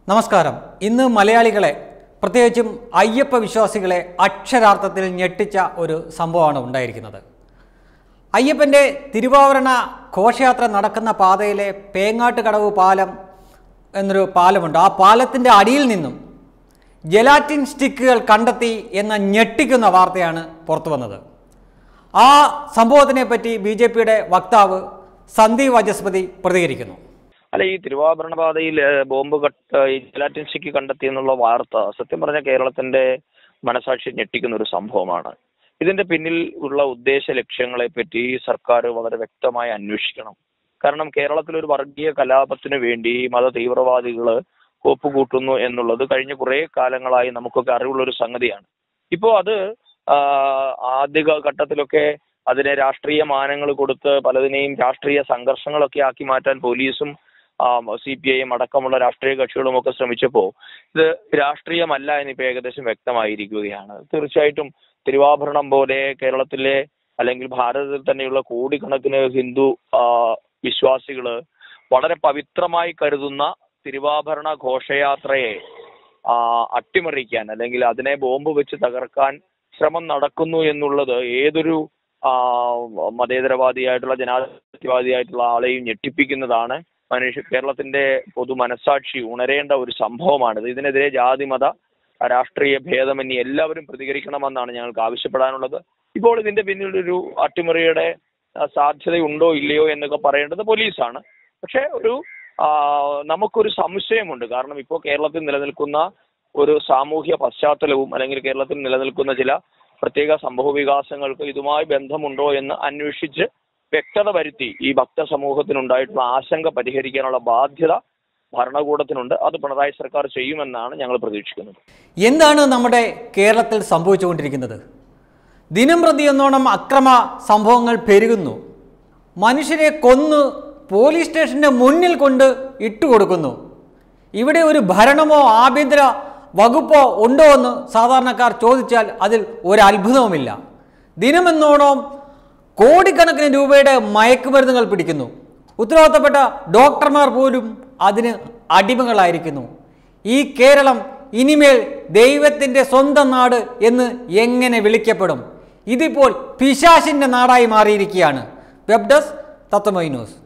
നമസ്കാരം ഇന്ന് മലയാളികളെ പ്രത്യേകിച്ചും അയ്യപ്പ വിശ്വാസികളെ അക്ഷരാർത്ഥത്തിൽ ഞെട്ടിച്ച ഒരു സംഭവമാണ് ഉണ്ടായിരിക്കുന്നത് അയ്യപ്പൻ്റെ തിരുവാഭരണ ഘോഷയാത്ര നടക്കുന്ന പാതയിലെ പേങ്ങാട്ടുകടവ് പാലം എന്നൊരു പാലമുണ്ട് ആ പാലത്തിൻ്റെ അടിയിൽ നിന്നും ജലാറ്റിൻ സ്റ്റിക്കുകൾ കണ്ടെത്തി എന്ന ഞെട്ടിക്കുന്ന വാർത്തയാണ് പുറത്തു വന്നത് ആ സംഭവത്തിനെ പറ്റി ബി ജെ പിയുടെ വക്താവ് സന്ദീപ് വചസ്പതി പ്രതികരിക്കുന്നു അല്ല ഈ തിരുവാഭരണ പാതയിൽ ഏഹ്, ബോംബ് കട്ട് ഈ ജലാറ്റിൻ സ്റ്റിക്ക് കണ്ടെത്തി എന്നുള്ള വാർത്ത സത്യം പറഞ്ഞ കേരളത്തിന്റെ മനസാക്ഷി ഞെട്ടിക്കുന്ന ഒരു സംഭവമാണ് ഇതിന്റെ പിന്നിൽ ഉള്ള ഉദ്ദേശ ലക്ഷ്യങ്ങളെ പറ്റി സർക്കാർ വളരെ വ്യക്തമായി അന്വേഷിക്കണം കാരണം കേരളത്തിൽ ഒരു വർഗീയ കലാപത്തിന് വേണ്ടി മത തീവ്രവാദികൾ കോപ്പുകൂട്ടുന്നു എന്നുള്ളത് കഴിഞ്ഞ കുറെ കാലങ്ങളായി നമുക്കൊക്കെ അറിവുള്ള ഒരു സംഗതിയാണ് ഇപ്പോ അത് ആ, ആദ്യ ഘട്ടത്തിലൊക്കെ അതിനെ രാഷ്ട്രീയ മാനങ്ങൾ കൊടുത്ത് പലതിനെയും രാഷ്ട്രീയ സംഘർഷങ്ങളൊക്കെ ആക്കി മാറ്റാൻ പോലീസും സി പി ഐയും അടക്കമുള്ള രാഷ്ട്രീയ കക്ഷികളും ഒക്കെ ശ്രമിച്ചപ്പോൾ ഇത് രാഷ്ട്രീയമല്ല എന്നിപ്പോ ഏകദേശം വ്യക്തമായിരിക്കുകയാണ് തീർച്ചയായിട്ടും തിരുവാഭരണം പോലെ കേരളത്തിലെ അല്ലെങ്കിൽ ഭാരതത്തിൽ തന്നെയുള്ള കോടിക്കണക്കിന് ഹിന്ദു ആ, വിശ്വാസികള് വളരെ പവിത്രമായി കരുതുന്ന തിരുവാഭരണ ഘോഷയാത്രയെ ആ, അട്ടിമറിക്കാൻ അല്ലെങ്കിൽ അതിനെ ബോംബ് വെച്ച് തകർക്കാൻ ശ്രമം നടക്കുന്നു എന്നുള്ളത് ഏതൊരു ആ, മതേതരവാദിയായിട്ടുള്ള ജനാധിപത്യവാദിയായിട്ടുള്ള ആളെയും ഞെട്ടിപ്പിക്കുന്നതാണ് മനുഷ്യ കേരളത്തിന്റെ പൊതു മനസാക്ഷി ഉണരേണ്ട ഒരു സംഭവമാണിത് ഇതിനെതിരെ ജാതി മത രാഷ്ട്രീയ ഭേദമന്യേ എല്ലാവരും പ്രതികരിക്കണമെന്നാണ് ഞങ്ങൾക്ക് ആവശ്യപ്പെടാനുള്ളത് ഇപ്പോൾ ഇതിന്റെ പിന്നിൽ ഒരു അട്ടിമറിയുടെ ആ, സാധ്യതയുണ്ടോ ഇല്ലയോ എന്നൊക്കെ പറയേണ്ടത് പോലീസാണ് പക്ഷെ ഒരു ആ, നമുക്കൊരു സംശയമുണ്ട് കാരണം ഇപ്പോൾ കേരളത്തിൽ നിലനിൽക്കുന്ന ഒരു സാമൂഹ്യ പശ്ചാത്തലവും അല്ലെങ്കിൽ കേരളത്തിൽ നിലനിൽക്കുന്ന ചില പ്രത്യേക സംഭവ വികാസങ്ങൾക്ക് ഇതുമായി ബന്ധമുണ്ടോ എന്ന് അന്വേഷിച്ച് വ്യക്തത വരുത്തി ഈ ഭക്ത സമൂഹത്തിനുണ്ടായിട്ടുള്ള ആശങ്ക പരിഹരിക്കാനുള്ള ബാധ്യത ഭരണകൂടത്തിനുണ്ട് അത് പിണറായി സർക്കാർ ചെയ്യുമെന്നാണ് ഞങ്ങൾ പ്രതീക്ഷിക്കുന്നത് എന്താണ് നമ്മുടെ കേരളത്തിൽ സംഭവിച്ചുകൊണ്ടിരിക്കുന്നത് ദിനം പ്രതി എന്നോണം അക്രമ സംഭവങ്ങൾ പെരുകുന്നു മനുഷ്യരെ കൊന്ന് പോലീസ് സ്റ്റേഷന്റെ മുന്നിൽ കൊണ്ട് ഇട്ടുകൊടുക്കുന്നു ഇവിടെ ഒരു ഭരണമോ ആഭ്യന്തര വകുപ്പോ ഉണ്ടോ എന്ന് സാധാരണക്കാർ ചോദിച്ചാൽ അതിൽ ഒരു അത്ഭുതവുമില്ല ദിനമെന്നോണം കോടിക്കണക്കിന് രൂപയുടെ മയക്കുമരുന്നുകൾ പിടിക്കുന്നു ഉത്തരവാദിത്തപ്പെട്ട ഡോക്ടർമാർ പോലും അതിന് അടിമകളായിരിക്കുന്നു ഈ കേരളം ഇനിമേൽ ദൈവത്തിൻ്റെ സ്വന്തം നാട് എന്ന് എങ്ങനെ വിളിക്കപ്പെടും ഇതിപ്പോൾ പിശാശിൻ്റെ നാടായി മാറിയിരിക്കുകയാണ് വെബ് ഡെസ്ക് തത്വമൈ ന്യൂസ്